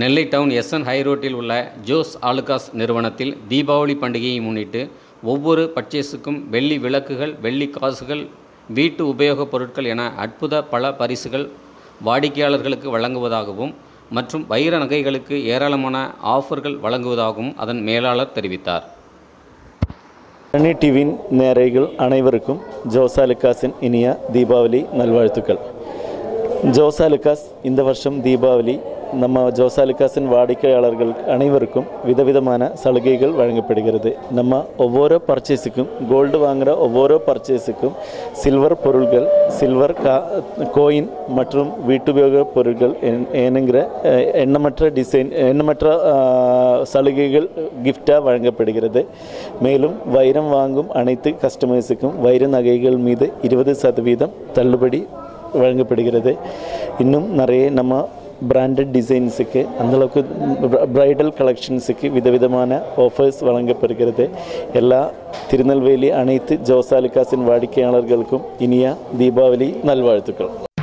நெல்லை down SN ஹைரோட்டில் உள்ள Jose Alukkas நிறுவனத்தில் தீபாவளி பண்டிகையை முன்னிட்டு ஒவ்வொரு பர்ச்சேஸுக்கும் வெள்ளி விளக்குகள் வெள்ளி காசுகள் வீட்டு உபயோகப் பொருட்கள் என அற்புத பல பரிசுகள் வாடிக்கையாளர்களுக்கு வழங்குவதாகவும் மற்றும் வைர நகைகளுக்கு ஏராளமான ஆஃபர்கள் வழங்குவதாகவும் அதன் மேலாளர் தெரிவித்தார் அணி டிவியின் நேரைகள் அனைவருக்கும் ஜோசாலுக்காஸின் இனிய தீபாவளி நல்வாழ்த்துக்கள் ஜோசாலுக்காஸ் இந்த வருஷம் தீபாவளி நம்ம ஜோசாலுக்காஸின் வாடிக்கையாளர்கள் அனைவருக்கும் விதவிதமான சலுகைகள் வழங்கப்படுகிறது நம்ம ஒவ்வொரு பர்ச்சேஸுக்கும் கோல்டு வாங்குகிற ஒவ்வொரு பர்ச்சேஸுக்கும் சில்வர் பொருள்கள் சில்வர் கா கோயின் மற்றும் வீட்டுபயோக பொருட்கள் என்- என்கிற அஹ், எண்ணமற்ற டிசைன் எண்ணமற்ற அஹ், சலுகைகள் கிஃப்டாக வழங்கப்படுகிறது மேலும் வைரம் வாங்கும் அனைத்து கஸ்டமர்ஸுக்கும் வைர நகைகள் மீது இருபது சதவீதம் தள்ளுபடி வழங்கப்படுகிறது இன்னும் நிறைய நம்ம பிராண்டட் டிசைன்ஸுக்கு அந்தளவுக்கு பிரைடல் கலெக்ஷன்ஸுக்கு விதவிதமான ஆஃபர்ஸ் வழங்கப்படுகிறது எல்லா திருநெல்வேலி அனைத்து ஜோசாலிகாஸின் வாடிக்கையாளர்களுக்கும் இனிய தீபாவளி நல்வாழ்த்துக்கள்